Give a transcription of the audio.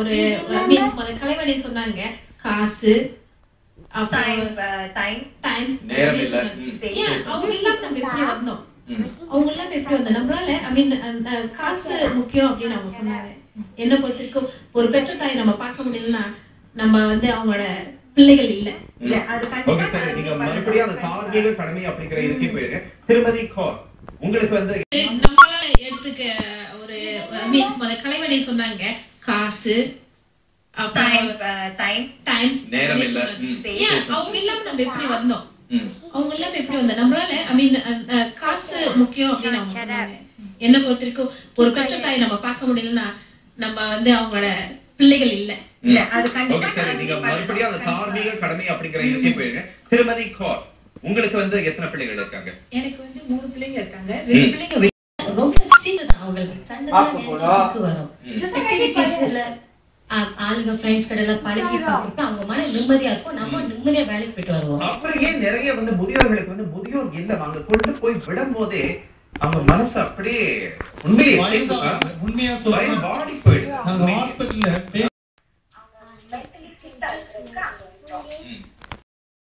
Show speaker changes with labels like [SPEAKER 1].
[SPEAKER 1] ஒரு I mean, முத கலைவணி சொன்னாங்க காசு அப்புறம்
[SPEAKER 2] டைம்
[SPEAKER 1] டைம்ஸ்
[SPEAKER 3] நேரம் இல்ல. ம்.
[SPEAKER 1] அவங்க எல்லாம் நம்ம எப்படி வந்தோம்
[SPEAKER 3] ம்.
[SPEAKER 1] அவங்க எல்லாம் எப்படி வந்தோம் நம்மளால ஐ மீன் காசு முக்கியம் அப்படின்னு அவங்க சொன்னாங்க என்ன பொறுத்திருக்கும் ஒரு பெற்ற தாய் நம்ம பார்க்க முடியலன்னா நம்ம வந்து அவங்களோட பிள்ளைகள் இல்ல
[SPEAKER 2] இல்ல அது
[SPEAKER 4] ஓகே
[SPEAKER 2] கண்டிப்பா
[SPEAKER 4] சார் நீங்க மறுபடியும் அந்த தார்மீக கடமை அப்படிங்கிற இருக்கே போயிருங்க திருமதி கௌர் உங்களுக்கு வந்து
[SPEAKER 1] நம்மளால எடுத்துக்க ஒரு I mean, முத கலைவணி சொன்னாங்க காசு
[SPEAKER 2] டைம்
[SPEAKER 1] அப்புறம்
[SPEAKER 2] டைம்
[SPEAKER 1] டைம்ஸ்
[SPEAKER 3] நேரம் இல்ல. ம்.
[SPEAKER 1] ஏன் அவங்க எல்லாம் நம்ம எப்படி வந்தோம்
[SPEAKER 3] ம்.
[SPEAKER 1] அவங்க எல்லாம் எப்படி வந்தோம் நம்மளால ஐ மீன் காசு முக்கியம் அப்படின்னு அவங்க சொன்னாங்க என்ன பொறுத்திருக்கும் ஒரு பெற்ற தாய் நம்ம பார்க்க முடியலன்னா நம்ம வந்து அவங்களோட பிள்ளைகள் இல்ல
[SPEAKER 2] இல்ல அது
[SPEAKER 4] ஓகே
[SPEAKER 2] கண்டிப்பா
[SPEAKER 4] சார் நீங்க மறுபடியும் அந்த தார்மீக கடமை அப்படிங்கிற இருக்கே போயிருங்க திருமதி கௌர் உங்களுக்கு வந்து எத்தனை பிள்ளைகள் இருக்காங்க
[SPEAKER 5] எனக்கு வந்து மூணு பிள்ளைங்க இருக்காங்க ரெண்டு பிள்ளைங்க வெளி-
[SPEAKER 6] ரொம்ப சிக்கு தான் அவங்களுக்கு கண்டுதான் நினைச்சு சிக்கு வரும் ஆக்டிவிட்டிஸ்ல ஆளுங்க ஃப்ரெண்ட்ஸ் கடை எல்லாம் பழகி பார்த்துட்டு அவங்க மன நிம்மதியா இருக்கும் நம்ம நிம்மதியா வேலைக்கு போயிட்டு வருவோம்
[SPEAKER 4] அப்புறம் ஏன் நிறைய வந்து முதியோர்களுக்கு வந்து முதியோர் இல்ல அங்க கொண்டு போய் விடும் போதே அவங்க மனசு அப்படியே உண்மையிலேயே சேர்ந்து
[SPEAKER 7] உண்மையா சொல்றேன்
[SPEAKER 4] பயம் பாடி போயிடுது
[SPEAKER 7] நாங்க ஹாஸ்பிட்டல்ல